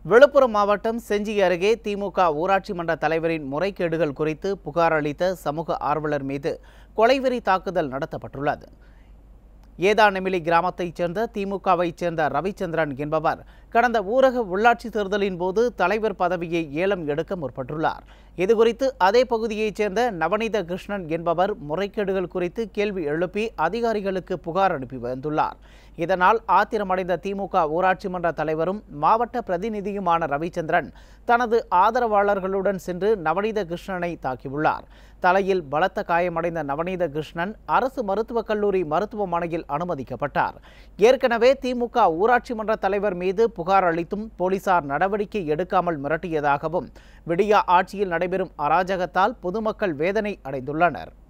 விழுப்புரம் மாவட்டம் செஞ்சி அருகே திமுக ஊராட்சி மன்ற தலைவரின் முறைகேடுகள் குறித்து புகார் அளித்த சமூக ஆர்வலர் மீது கொலைவெறி தாக்குதல் நடத்தப்பட்டுள்ளது ஏதாநெமிலி கிராமத்தைச் சேர்ந்த திமுகவைச் சேர்ந்த ரவிச்சந்திரன் என்பவர் கடந்த ஊரக உள்ளாட்சி தேர்தலின் போது தலைவர் பதவியை ஏலம் எடுக்க முற்பட்டுள்ளார் இதுகுறித்து அதே பகுதியைச் சேர்ந்த நவநீத கிருஷ்ணன் என்பவர் முறைகேடுகள் குறித்து கேள்வி எழுப்பி அதிகாரிகளுக்கு புகார் அனுப்பி வந்துள்ளார் இதனால் ஆத்திரமடைந்த திமுக ஊராட்சி மன்ற தலைவரும் மாவட்ட பிரதிநிதியுமான ரவிச்சந்திரன் தனது ஆதரவாளர்களுடன் சென்று நவநீத கிருஷ்ணனை தாக்கியுள்ளார் தலையில் பலத்த காயமடைந்த நவநீத கிருஷ்ணன் அரசு மருத்துவக் கல்லூரி மருத்துவமனையில் அனுமதிக்கப்பட்டார் ஏற்கனவே திமுக ஊராட்சி மன்ற தலைவர் மீது புகார் அளித்தும் போலீசார் நடவடிக்கை எடுக்காமல் மிரட்டியதாகவும் விடியா ஆட்சியில் நடைபெறும் அராஜகத்தால் பொதுமக்கள் வேதனை அடைந்துள்ளனர்